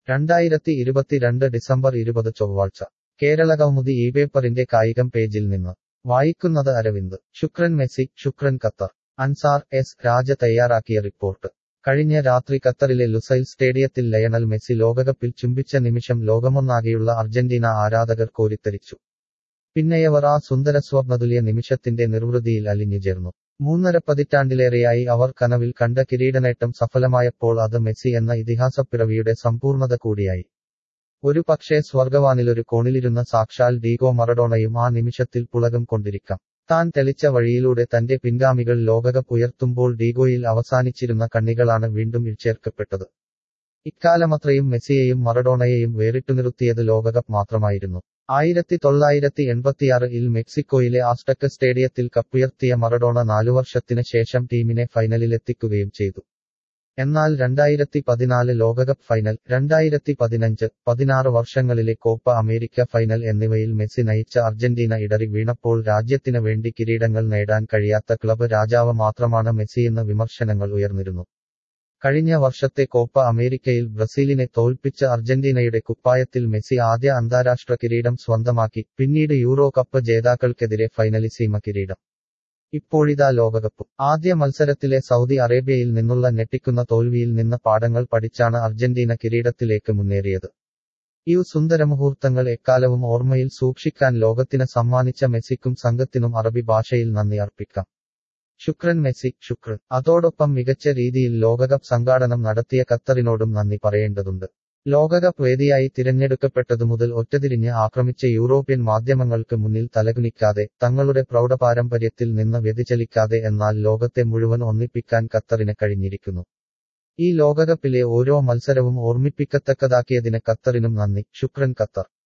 രണ്ടായിരത്തി ഇരുപത്തിരണ്ട് ഡിസംബർ ഇരുപത് ചൊവ്വാഴ്ച കേരള കൗമുദി ഈ പേപ്പറിന്റെ കായികം പേജിൽ നിന്ന് വായിക്കുന്നത് അരവിന്ദ് ശുക്രൻ മെസ്സി ശുക്രൻ ഖത്തർ അൻസാർ എസ് രാജ തയ്യാറാക്കിയ റിപ്പോർട്ട് കഴിഞ്ഞ രാത്രി ഖത്തറിലെ ലുസൈൽ സ്റ്റേഡിയത്തിൽ ലയണൽ മെസ്സി ലോകകപ്പിൽ ചുംബിച്ച നിമിഷം ലോകമൊന്നാകെയുള്ള അർജന്റീന ആരാധകർ കോരിത്തരിച്ചു പിന്നെയവർ ആ സുന്ദര സ്വർണതുല്യ നിമിഷത്തിന്റെ നിർവൃതിയിൽ അലിഞ്ഞുചേർന്നു മൂന്നര പതിറ്റാണ്ടിലേറെയായി അവർ കനവിൽ കണ്ട കിരീടനേട്ടം സഫലമായപ്പോൾ അത് മെസ്സി എന്ന ഇതിഹാസപ്പിറവിയുടെ സമ്പൂർണത കൂടിയായി ഒരു പക്ഷേ സ്വർഗവാനിലൊരു കോണിലിരുന്ന സാക്ഷാൽ ഡീഗോ മറഡോണയും ആ നിമിഷത്തിൽ പുളകം കൊണ്ടിരിക്കാം താൻ തെളിച്ച വഴിയിലൂടെ തന്റെ പിൻഗാമികൾ ലോകകപ്പ് ഉയർത്തുമ്പോൾ ഡീഗോയിൽ അവസാനിച്ചിരുന്ന കണ്ണികളാണ് വീണ്ടും ഇഴ്ചേർക്കപ്പെട്ടത് ഇക്കാലമത്രയും മെസ്സിയെയും മറഡോണയെയും വേറിട്ടു നിർത്തിയത് ലോകകപ്പ് മാത്രമായിരുന്നു ആയിരത്തി തൊള്ളായിരത്തി എൺപത്തിയാറിൽ മെക്സിക്കോയിലെ ആസ്റ്റക്ക് സ്റ്റേഡിയത്തിൽ കപ്പുയർത്തിയ മറഡോണ നാലു വർഷത്തിന് ശേഷം ടീമിനെ ഫൈനലിലെത്തിക്കുകയും ചെയ്തു എന്നാൽ രണ്ടായിരത്തി പതിനാല് ലോകകപ്പ് ഫൈനൽ രണ്ടായിരത്തി പതിനഞ്ച് പതിനാറ് വർഷങ്ങളിലെ കോപ്പ അമേരിക്ക ഫൈനൽ എന്നിവയിൽ മെസ്സി നയിച്ച അർജന്റീന ഇടറി വീണപ്പോൾ രാജ്യത്തിന് വേണ്ടി കിരീടങ്ങൾ നേടാൻ കഴിയാത്ത ക്ലബ് രാജാവ് മാത്രമാണ് മെസ്സിയെന്ന് വിമർശനങ്ങൾ ഉയർന്നിരുന്നു കഴിഞ്ഞ വർഷത്തെ കോപ്പ അമേരിക്കയിൽ ബ്രസീലിനെ തോൽപ്പിച്ച അർജന്റീനയുടെ കുപ്പായത്തിൽ മെസ്സി ആദ്യ അന്താരാഷ്ട്ര കിരീടം സ്വന്തമാക്കി പിന്നീട് യൂറോ കപ്പ് ജേതാക്കൾക്കെതിരെ ഫൈനലിസീമ കിരീടം ഇപ്പോഴിതാ ലോകകപ്പും ആദ്യ മത്സരത്തിലെ സൗദി അറേബ്യയിൽ നിന്നുള്ള ഞെട്ടിക്കുന്ന തോൽവിയിൽ നിന്ന് പാഠങ്ങൾ പഠിച്ചാണ് അർജന്റീന കിരീടത്തിലേക്ക് മുന്നേറിയത് ഈ സുന്ദര മുഹൂർത്തങ്ങൾ എക്കാലവും ഓർമ്മയിൽ സൂക്ഷിക്കാൻ ലോകത്തിന് സമ്മാനിച്ച മെസ്സിക്കും സംഘത്തിനും അറബി ഭാഷയിൽ നന്ദി അർപ്പിക്കാം ശുക്രൻ മെസ്സി ശുക്രൻ അതോടൊപ്പം മികച്ച രീതിയിൽ ലോകകപ്പ് സംഘാടനം നടത്തിയ ഖത്തറിനോടും നന്ദി പറയേണ്ടതുണ്ട് ലോകകപ്പ് വേദിയായി തിരഞ്ഞെടുക്കപ്പെട്ടതു മുതൽ ഒറ്റതിരിഞ്ഞ് ആക്രമിച്ച യൂറോപ്യൻ മാധ്യമങ്ങൾക്ക് മുന്നിൽ തലകുനിക്കാതെ തങ്ങളുടെ പ്രൗഢപാരമ്പര്യത്തിൽ നിന്ന് വ്യതിചലിക്കാതെ എന്നാൽ ലോകത്തെ മുഴുവൻ ഒന്നിപ്പിക്കാൻ ഖത്തറിന് കഴിഞ്ഞിരിക്കുന്നു ഈ ലോകകപ്പിലെ ഓരോ മത്സരവും ഓർമ്മിപ്പിക്കത്തക്കതാക്കിയതിന് ഖത്തറിനും നന്ദി ശുക്രൻ ഖത്തർ